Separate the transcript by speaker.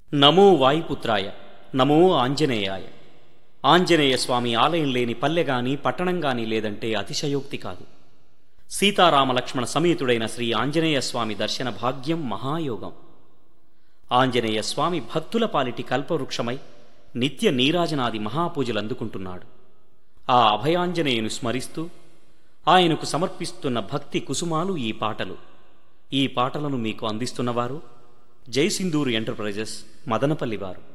Speaker 1: నమో వాయుపుత్రాయ నమో ఆంజనేయాయ ఆంజనేయ స్వామి ఆలయం లేని పల్లె గాని పట్టణం గాని లేదంటే అతిశయోక్తి కాదు సీతారామ లక్ష్మణ సమేతుడైన శ్రీ ఆంజనేయ స్వామి దర్శన భాగ్యం మహాయోగం ఆంజనేయ స్వామి భక్తుల పాలిటి కల్పవృక్షమై నిత్య నీరాజనాది మహాపూజలు అందుకుంటున్నాడు ఆ అభయాంజనేయును స్మరిస్తూ ఆయనకు సమర్పిస్తున్న భక్తి కుసుమాలు ఈ పాటలు ఈ పాటలను మీకు అందిస్తున్నవారు జయసింధూరు ఎంటర్ప్రైజెస్ మదనపల్లి వారు